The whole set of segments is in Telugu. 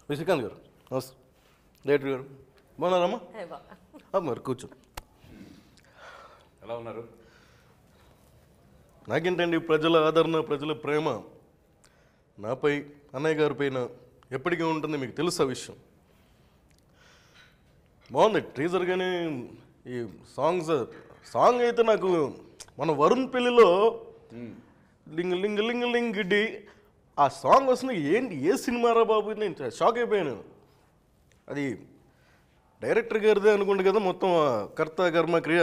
మీ శ్రీకాంత్ గారు నమస్తే డైరెక్టర్ గారు బాగున్నారమ్మా ఏ బా ఆ, మరి కూర్చో ఎలా ఉన్నారు నాకేంటండి ప్రజల ఆదరణ ప్రజల ప్రేమ నాపై అన్నయ్య గారి పైన ఎప్పటికీ ఉంటుంది మీకు తెలుసు ఆ విషయం బాగుంది టీజర్ కానీ ఈ సాంగ్స్ సాంగ్ అయితే నాకు మన వరుణ్ పెళ్లిలో లింగ్ లింగ్ లింగ్ లింగ్ డి ఆ సాంగ్ వస్తుంది ఏంటి ఏ సినిమారా బాబు నేను షాక్ అయిపోయాను అది డైరెక్టర్ గారిదే అనుకుంటు కదా మొత్తం ఆ కర్త కర్మ క్రియ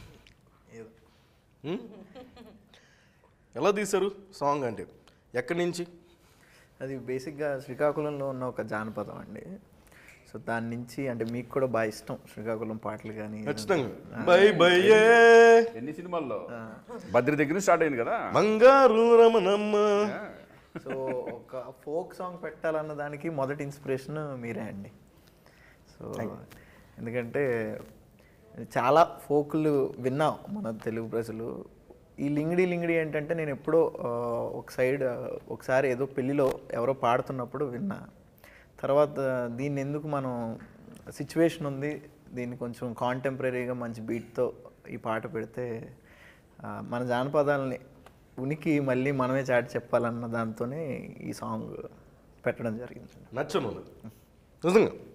ఉం? ఎలా తీశారు సాంగ్ అంటే ఎక్కడి నుంచి అది బేసిక్గా శ్రీకాకుళంలో ఉన్న ఒక జానపదం అండి సో దాని నుంచి అంటే మీకు కూడా బాగా ఇష్టం శ్రీకాకుళం పాటలు కానీ ఖచ్చితంగా బై బయ్యే ఎన్ని సినిమాల్లో బద్రి దగ్గర నుంచి స్టార్ట్ అయింది కదా బంగారు రమణమ్మ సో ఒక ఫోక్ సాంగ్ పెట్టాలన్న దానికి మొదటి ఇన్స్పిరేషన్ మీరే అండి సో ఎందుకంటే చాలా ఫోకులు విన్నాం మన తెలుగు ప్రజలు ఈ లింగిడి లింగిడి ఏంటంటే నేను ఎప్పుడో ఆ, ఒక సైడ్ ఆ, ఒకసారి ఏదో పెళ్ళిలో ఎవరో పాడుతున్నప్పుడు విన్నా తర్వాత దీన్ని ఎందుకు మనం సిచ్యువేషన్ ఉంది దీన్ని కొంచెం కాంటెంపరీగా మంచి బీట్తో ఈ పాట పెడితే ఆ, మన జానపదాలని ఉనికి మళ్ళీ మనమే చాటి చెప్పాలన్న దాంతోనే ఈ సాంగ్ పెట్టడం జరిగింది నచ్చను నిజంగా